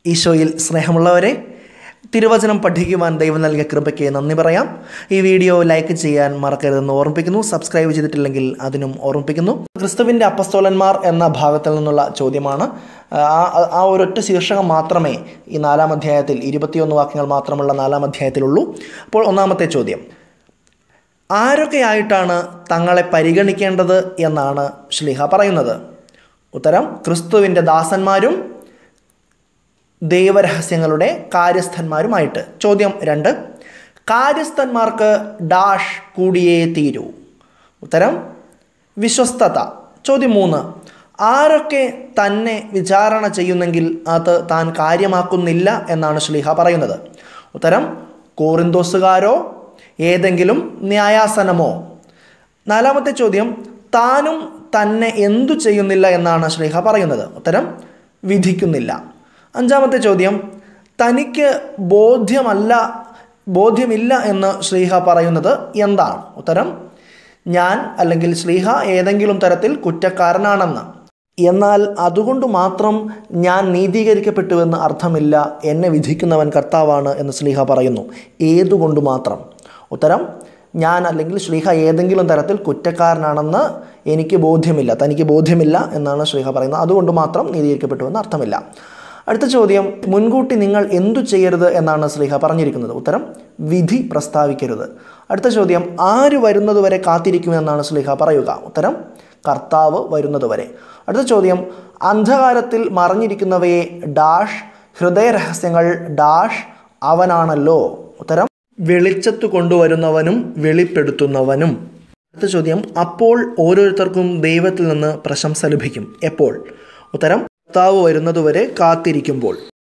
ഈശോയിൽ സ്നേഹമുള്ളവരെ തിരുവചനം പഠിക്കുവാൻ ദൈവം നൽകിയ കൃപയ്ക്ക് നന്ദി പറയാം ഈ വീഡിയോ ലൈക്ക് ചെയ്യാൻ മറക്കരുതെന്ന് ഓർമ്മിപ്പിക്കുന്നു സബ്സ്ക്രൈബ് ചെയ്തിട്ടില്ലെങ്കിൽ അതിനും ഓർമ്മിപ്പിക്കുന്നു ക്രിസ്തുവിൻ്റെ അപ്പസ്തോലന്മാർ എന്ന ഭാഗത്തിൽ നിന്നുള്ള ചോദ്യമാണ് ആ ആ ഒരൊറ്റ ശീർഷകം മാത്രമേ ഈ നാലാം അധ്യായത്തിൽ ഇരുപത്തിയൊന്ന് വാക്യങ്ങൾ മാത്രമുള്ള നാലാം അധ്യായത്തിലുള്ളൂ അപ്പോൾ ഒന്നാമത്തെ ചോദ്യം ആരൊക്കെയായിട്ടാണ് തങ്ങളെ പരിഗണിക്കേണ്ടത് എന്നാണ് ശ്ലീഹ പറയുന്നത് ഉത്തരം ക്രിസ്തുവിൻ്റെ ദാസന്മാരും ദൈവരഹസ്യങ്ങളുടെ കാര്യസ്ഥന്മാരുമായിട്ട് ചോദ്യം രണ്ട് കാര്യസ്ഥന്മാർക്ക് ഡാഷ് കൂടിയേ തീരൂ ഉത്തരം വിശ്വസ്തത ചോദ്യം മൂന്ന് ആരൊക്കെ തന്നെ വിചാരണ ചെയ്യുന്നെങ്കിൽ അത് താൻ കാര്യമാക്കുന്നില്ല എന്നാണ് ശ്ലീഹ പറയുന്നത് ഉത്തരം കോറിന്തോസുകാരോ ഏതെങ്കിലും ന്യായാസനമോ നാലാമത്തെ ചോദ്യം താനും തന്നെ എന്തു ചെയ്യുന്നില്ല എന്നാണ് ശ്ലീഹ പറയുന്നത് ഉത്തരം വിധിക്കുന്നില്ല അഞ്ചാമത്തെ ചോദ്യം തനിക്ക് ബോധ്യമല്ല ബോധ്യമില്ല എന്ന് ശ്രീഹ പറയുന്നത് എന്താണ് ഉത്തരം ഞാൻ അല്ലെങ്കിൽ ശ്രീഹ ഏതെങ്കിലും തരത്തിൽ കുറ്റക്കാരനാണെന്ന് എന്നാൽ അതുകൊണ്ട് മാത്രം ഞാൻ നീതീകരിക്കപ്പെട്ടുവെന്ന് അർത്ഥമില്ല എന്നെ വിധിക്കുന്നവൻ കർത്താവാണ് എന്ന് ശ്രീഹ പറയുന്നു ഏതുകൊണ്ട് മാത്രം ഉത്തരം ഞാൻ അല്ലെങ്കിൽ ശ്രീഹ ഏതെങ്കിലും തരത്തിൽ കുറ്റക്കാരനാണെന്ന് എനിക്ക് ബോധ്യമില്ല തനിക്ക് ബോധ്യമില്ല എന്നാണ് ശ്രീഹ പറയുന്നത് അതുകൊണ്ട് മാത്രം നീതീകരിക്കപ്പെട്ടുവെന്ന് അർത്ഥമില്ല അടുത്ത ചോദ്യം മുൻകൂട്ടി നിങ്ങൾ എന്തു ചെയ്യരുത് എന്നാണ് ശ്രീഹ പറഞ്ഞിരിക്കുന്നത് ഉത്തരം വിധി പ്രസ്താവിക്കരുത് അടുത്ത ചോദ്യം ആര് വരുന്നതുവരെ കാത്തിരിക്കുമെന്നാണ് ശ്രീഹ പറയുക ഉത്തരം കർത്താവ് വരുന്നതുവരെ അടുത്ത ചോദ്യം അന്ധകാരത്തിൽ മറഞ്ഞിരിക്കുന്നവയെ ഡാഷ് ഹൃദയരഹസ്യങ്ങൾ ഡാഷ് അവനാണല്ലോ ഉത്തരം വെളിച്ചത്ത് കൊണ്ടുവരുന്നവനും വെളിപ്പെടുത്തുന്നവനും അടുത്ത ചോദ്യം അപ്പോൾ ഓരോരുത്തർക്കും ദൈവത്തിൽ നിന്ന് പ്രശംസ ലഭിക്കും എപ്പോൾ ഉത്തരം കർത്താവ് വരുന്നതുവരെ കാത്തിരിക്കുമ്പോൾ